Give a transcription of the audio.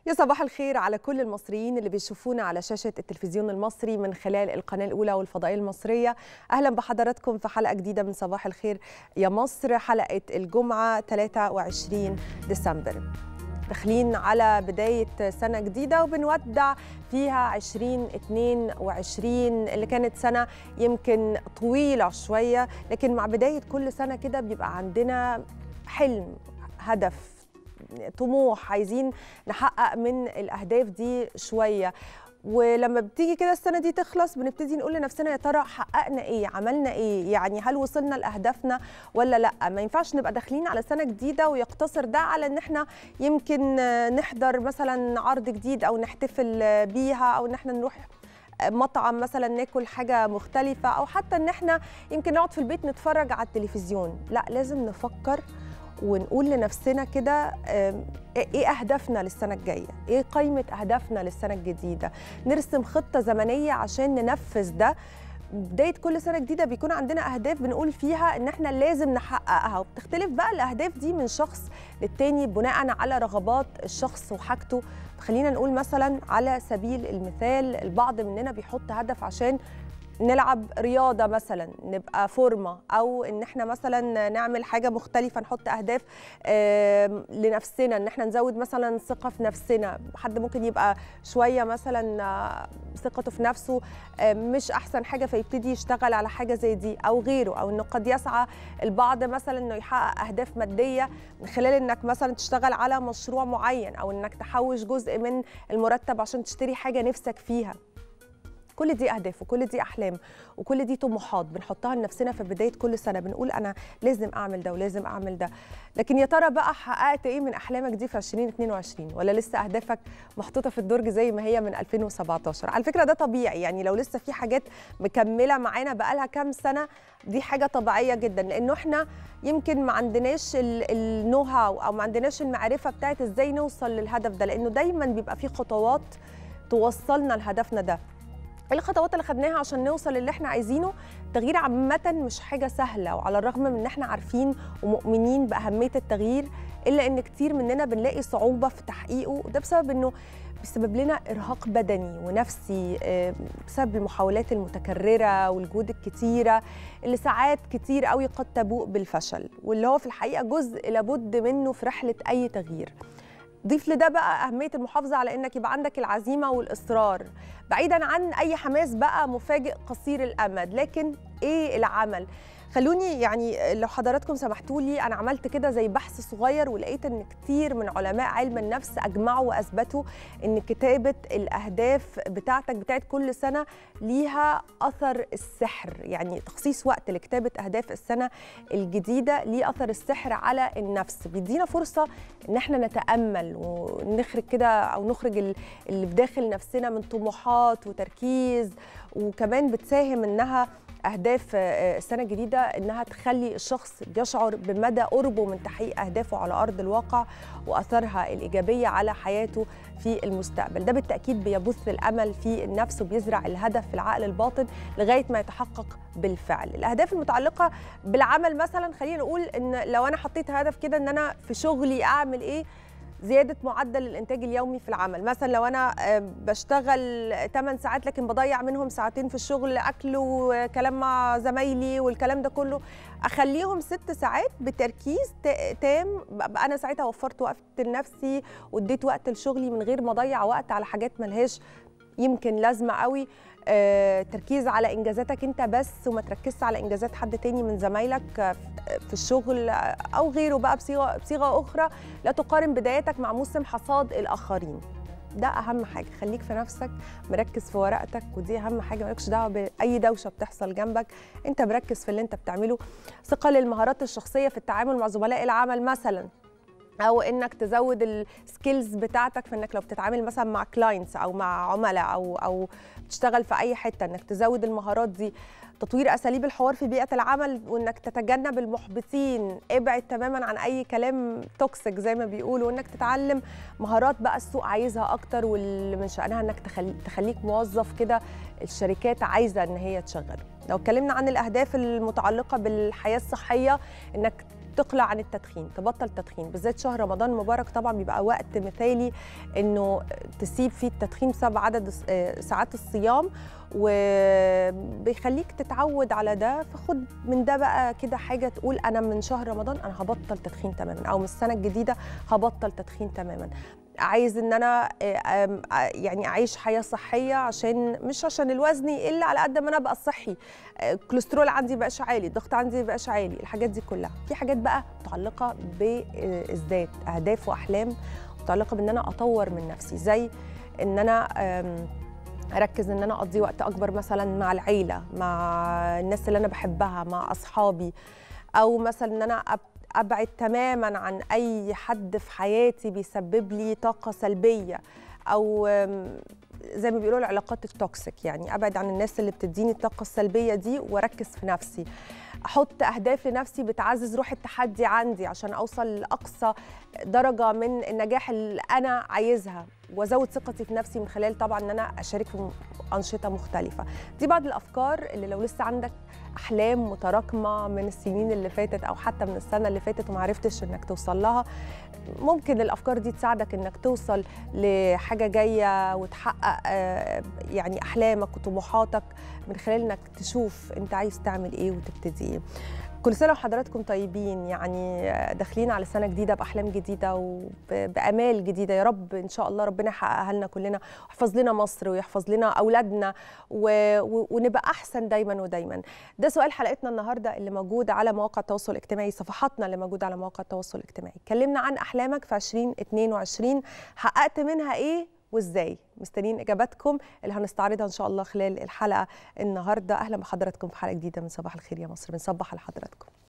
يا صباح الخير على كل المصريين اللي بيشوفونا على شاشة التلفزيون المصري من خلال القناة الأولى والفضائية المصرية أهلا بحضراتكم في حلقة جديدة من صباح الخير يا مصر حلقة الجمعة 23 ديسمبر داخلين على بداية سنة جديدة وبنودع فيها 2022 اللي كانت سنة يمكن طويلة شوية لكن مع بداية كل سنة كده بيبقى عندنا حلم هدف طموح عايزين نحقق من الاهداف دي شويه ولما بتيجي كده السنه دي تخلص بنبتدي نقول لنفسنا يا ترى حققنا ايه عملنا ايه يعني هل وصلنا لاهدافنا ولا لا ما ينفعش نبقى داخلين على سنه جديده ويقتصر ده على ان احنا يمكن نحضر مثلا عرض جديد او نحتفل بيها او ان احنا نروح مطعم مثلا ناكل حاجه مختلفه او حتى ان احنا يمكن نقعد في البيت نتفرج على التلفزيون لا لازم نفكر ونقول لنفسنا كده ايه اهدافنا للسنه الجايه ايه قائمه اهدافنا للسنه الجديده نرسم خطه زمنيه عشان ننفذ ده بدايه كل سنه جديده بيكون عندنا اهداف بنقول فيها ان احنا لازم نحققها وبتختلف بقى الاهداف دي من شخص للتاني بناء على رغبات الشخص وحاجته خلينا نقول مثلا على سبيل المثال البعض مننا بيحط هدف عشان نلعب رياضة مثلا نبقى فورمة أو إن إحنا مثلا نعمل حاجة مختلفة نحط أهداف لنفسنا إن إحنا نزود مثلا ثقة في نفسنا حد ممكن يبقى شوية مثلا ثقته في نفسه مش أحسن حاجة فيبتدي يشتغل على حاجة زي دي أو غيره أو إنه قد يسعى البعض مثلا إنه يحقق أهداف مادية من خلال إنك مثلا تشتغل على مشروع معين أو إنك تحوش جزء من المرتب عشان تشتري حاجة نفسك فيها كل دي اهداف وكل دي احلام وكل دي طموحات بنحطها لنفسنا في بدايه كل سنه بنقول انا لازم اعمل ده ولازم اعمل ده لكن يا ترى بقى حققت ايه من احلامك دي في 2022 ولا لسه اهدافك محطوطه في الدرج زي ما هي من 2017 على فكره ده طبيعي يعني لو لسه في حاجات مكمله معانا بقالها كام سنه دي حاجه طبيعيه جدا لانه احنا يمكن ما عندناش النو هاو او ما عندناش المعرفه بتاعت ازاي نوصل للهدف ده لانه دايما بيبقى في خطوات توصلنا لهدفنا ده الخطوات اللي خدناها عشان نوصل للي احنا عايزينه التغيير عامة مش حاجة سهلة وعلى الرغم من ان احنا عارفين ومؤمنين بأهمية التغيير إلا ان كتير مننا بنلاقي صعوبة في تحقيقه وده بسبب انه بيسبب لنا إرهاق بدني ونفسي بسبب المحاولات المتكررة والجهود الكتيرة اللي ساعات كتير قوي قد تبوء بالفشل واللي هو في الحقيقة جزء لابد منه في رحلة أي تغيير ضيف لده بقى أهمية المحافظة على إنك يبقى عندك العزيمة والإصرار بعيدا عن أي حماس بقى مفاجئ قصير الأمد لكن إيه العمل؟ خلوني يعني لو حضراتكم سمحتوا لي انا عملت كده زي بحث صغير ولقيت ان كتير من علماء علم النفس اجمعوا واثبتوا ان كتابه الاهداف بتاعتك بتاعت كل سنه ليها اثر السحر يعني تخصيص وقت لكتابه اهداف السنه الجديده ليه اثر السحر على النفس بيدينا فرصه ان احنا نتامل ونخرج كده او نخرج اللي في داخل نفسنا من طموحات وتركيز وكمان بتساهم انها اهداف السنه الجديده انها تخلي الشخص يشعر بمدى قربه من تحقيق اهدافه على ارض الواقع واثرها الايجابيه على حياته في المستقبل ده بالتاكيد بيبث الامل في النفس وبيزرع الهدف في العقل الباطن لغايه ما يتحقق بالفعل الاهداف المتعلقه بالعمل مثلا خلينا نقول ان لو انا حطيت هدف كده ان انا في شغلي اعمل ايه زياده معدل الانتاج اليومي في العمل مثلا لو انا بشتغل 8 ساعات لكن بضيع منهم ساعتين في الشغل اكل وكلام مع زمايلي والكلام ده كله اخليهم ست ساعات بتركيز تام بقى انا ساعتها وفرت وقت لنفسي واديت وقت لشغلي من غير ما اضيع وقت على حاجات ملهاش يمكن لازمه قوي آه، تركيز على انجازاتك انت بس وما تركزش على انجازات حد تاني من زمايلك في الشغل او غيره بقى بصيغه بصيغه اخرى لا تقارن بداياتك مع موسم حصاد الاخرين ده اهم حاجه خليك في نفسك مركز في ورقتك ودي اهم حاجه مالكش دعوه باي دوشه بتحصل جنبك انت مركز في اللي انت بتعمله ثقه للمهارات الشخصيه في التعامل مع زملاء العمل مثلا او انك تزود السكيلز بتاعتك في انك لو بتتعامل مثلا مع كلاينتس او مع عملاء او او بتشتغل في اي حته انك تزود المهارات دي تطوير اساليب الحوار في بيئه العمل وانك تتجنب المحبطين ابعد تماما عن اي كلام توكسيك زي ما بيقولوا وانك تتعلم مهارات بقى السوق عايزها اكتر واللي من شانها انك تخلي تخليك موظف كده الشركات عايزه ان هي تشغله لو اتكلمنا عن الاهداف المتعلقه بالحياه الصحيه انك تقلع عن التدخين تبطل تدخين بالذات شهر رمضان المبارك طبعا بيبقى وقت مثالي انه تسيب فيه التدخين بسبب عدد ساعات الصيام وبيخليك تتعود على ده فخد من ده بقى كده حاجه تقول انا من شهر رمضان انا هبطل تدخين تماما او من السنه الجديده هبطل تدخين تماما عايز ان انا يعني اعيش حياه صحيه عشان مش عشان الوزن يقل على قد ما انا ابقى صحي الكوليسترول عندي بقاش عالي الضغط عندي بقاش عالي الحاجات دي كلها في حاجات بقى متعلقه بالذات اهداف واحلام متعلقه بان انا اطور من نفسي زي ان انا اركز ان انا اقضي وقت اكبر مثلا مع العيله مع الناس اللي انا بحبها مع اصحابي او مثلا ان انا ابعد تماما عن اي حد في حياتي بيسبب لي طاقه سلبيه او زي ما بيقولوا العلاقات التوكسيك يعني ابعد عن الناس اللي بتديني الطاقه السلبيه دي واركز في نفسي احط اهداف لنفسي بتعزز روح التحدي عندي عشان اوصل لاقصى درجه من النجاح اللي انا عايزها وازود ثقتي في نفسي من خلال طبعا ان انا اشارك في انشطه مختلفه دي بعض الافكار اللي لو لسه عندك احلام متراكمه من السنين اللي فاتت او حتى من السنه اللي فاتت وما عرفتش انك توصل لها ممكن الافكار دي تساعدك انك توصل لحاجه جايه وتحقق يعني احلامك وطموحاتك من خلال انك تشوف انت عايز تعمل ايه وتبتدي ايه كل سنه وحضراتكم طيبين يعني داخلين على سنه جديده باحلام جديده وبامال جديده يا رب ان شاء الله ربنا يحققها لنا كلنا ويحفظ لنا مصر ويحفظ لنا اولادنا و... و... ونبقى احسن دايما ودايما ده سؤال حلقتنا النهارده اللي موجود على مواقع التواصل الاجتماعي صفحاتنا اللي موجوده على مواقع التواصل الاجتماعي اتكلمنا عن احلامك في 2022 حققت منها ايه وازاي مستنيين اجاباتكم اللي هنستعرضها ان شاء الله خلال الحلقه النهارده اهلا بحضراتكم في حلقه جديده من صباح الخير يا مصر بنصبح على حضراتكم